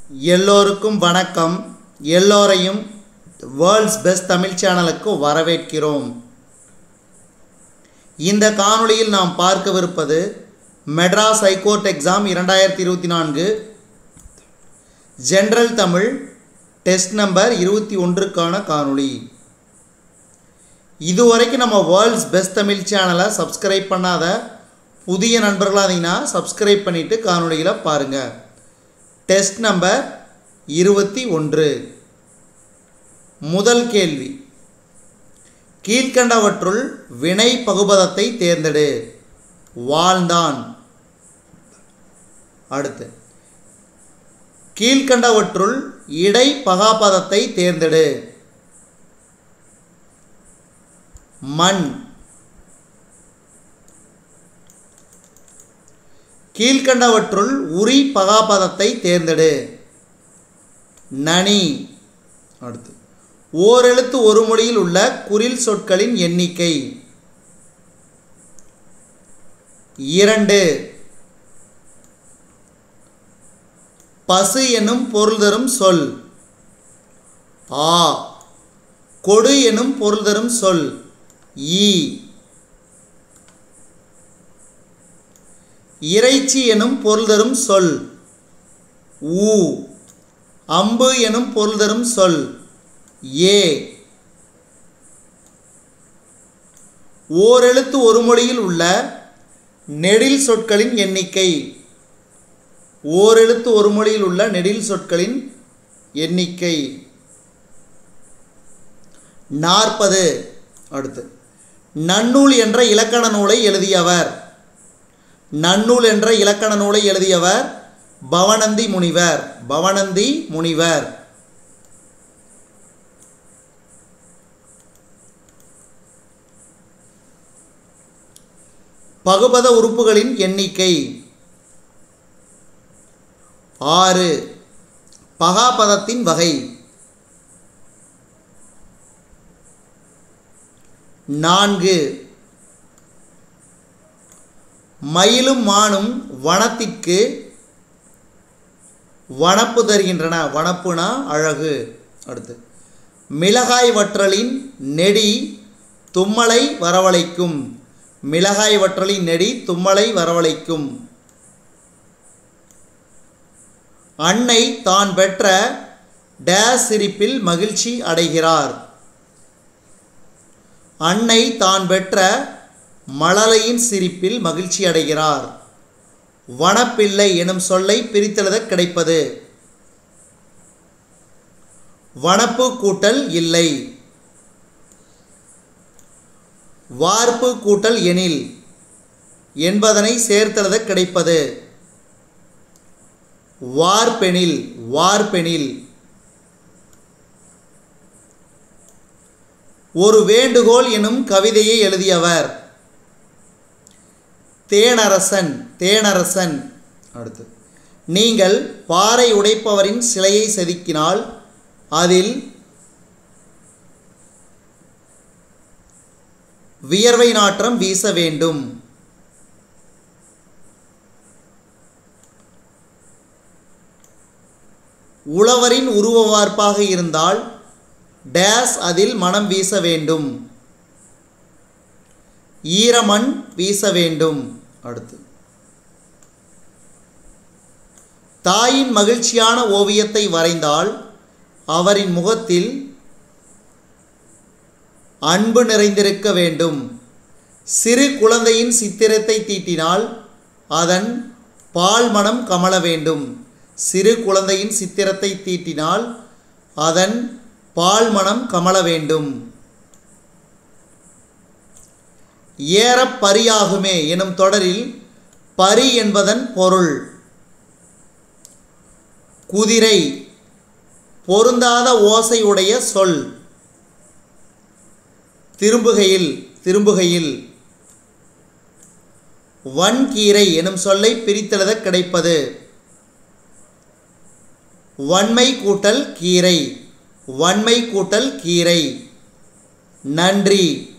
எல்லோருக்கும் வணக்கம் எல்லோரையும் வேர்ல்ட்ஸ் பெஸ்ட் தமிழ் சேனலுக்கு வரவேற்கிறோம் இந்த காணொளியில் நாம் பார்க்கவிருப்பது மெட்ராஸ் ஹைகோர்ட் எக்ஸாம் இரண்டாயிரத்தி இருபத்தி நான்கு ஜென்ரல் தமிழ் டெஸ்ட் நம்பர் இருபத்தி ஒன்றுக்கான காணொளி இதுவரைக்கும் நம்ம வேர்ல்ட்ஸ் பெஸ்ட் தமிழ் சேனலை சப்ஸ்கிரைப் பண்ணாத புதிய நண்பர்களாக இருந்தீங்கன்னா சப்ஸ்கிரைப் பண்ணிவிட்டு காணொளிகளை பாருங்கள் டெஸ்ட் நம்பர் இருபத்தி ஒன்று முதல் கேள்வி கீழ்கண்டவற்றுள் வினை பகுபதத்தை தேர்ந்தெடு வாழ்ந்தான் அடுத்து கீழ்கண்டவற்றுள் இடை பகாபதத்தை தேர்ந்தெடு மண் கீழ்கண்டவற்றுள் உரி பகாபதத்தை தேர்ந்தெடு நனி அடுத்து ஓரெழுத்து ஒரு மொழியில் உள்ள குறில் சொற்களின் எண்ணிக்கை இரண்டு பசு எனும் பொருள் தரும் சொல் ஆ கொடு எனும் பொருள் தரும் சொல் ஈ இறைச்சி எனும் பொருள் தரும் சொல் ஊ அம்பு எனும் பொருள் தரும் சொல் ஏ ஓரெழுத்து ஒரு மொழியில் உள்ள நெடில் சொற்களின் எண்ணிக்கை ஓரெழுத்து ஒரு மொழியில் உள்ள நெடில் சொற்களின் எண்ணிக்கை நாற்பது அடுத்து நன்னூல் என்ற இலக்கண நூலை எழுதியவர் நன்னூல் என்ற இலக்கண நூலை எழுதியவர் பவனந்தி முனிவர் பவனந்தி முனிவர் பகுபத உறுப்புகளின் எண்ணிக்கை ஆறு பகாபதத்தின் வகை நான்கு மயிலும் மானும் வனத்திற்கு வனப்பு தருகின்றன வனப்புனா அழகு அடுத்து மிளகாய் வற்றலின் நெடி தும்மலை வரவழைக்கும் மிளகாய் வற்றலின் நெடி தும்மலை வரவழைக்கும் அன்னை தான் பெற்ற டேஸ் சிரிப்பில் மகிழ்ச்சி அடைகிறார் அன்னை தான் பெற்ற மழலையின் சிரிப்பில் மகிழ்ச்சி அடைகிறார் வனப்பிள்ளை எனும் சொல்லை பிரித்தெழுத கிடைப்பது வனப்பு கூட்டல் இல்லை வார்ப்பு கூட்டல் எனில் என்பதனை சேர்த்தெழுத கிடைப்பது வார்பெனில் வார்பெனில் ஒரு வேண்டுகோள் எனும் கவிதையை எழுதியவர் தேனரசன் தேனரசன் அடுத்து நீங்கள் பாறை உடைப்பவரின் சிலையை செதுக்கினால் அதில் வியர்வை நாற்றம் வீச வேண்டும் உழவரின் உருவ வார்ப்பாக இருந்தால் டேஸ் அதில் மனம் வீச வேண்டும் ஈரமண் வீச வேண்டும் அடுத்து தாயின் மகிழ்ச்சியான ஓவியத்தை வரைந்தால் அவரின் முகத்தில் அன்பு நிறைந்திருக்க வேண்டும் சிறு குழந்தையின் சித்திரத்தை தீட்டினால் அதன் பால் மனம் கமல வேண்டும் சிறு குழந்தையின் சித்திரத்தை தீட்டினால் அதன் பால் மனம் கமல வேண்டும் ஏறப் பரியாகுமே எனும் தொடரில் பரி என்பதன் பொருள் குதிரை பொருந்தாத ஓசையுடைய சொல் திரும்புகையில் திரும்புகையில் வன்கீரை எனும் சொல்லை பிரித்தெழுத கிடைப்பது வன்மை கூட்டல் கீரை வன்மை கூட்டல் கீரை நன்றி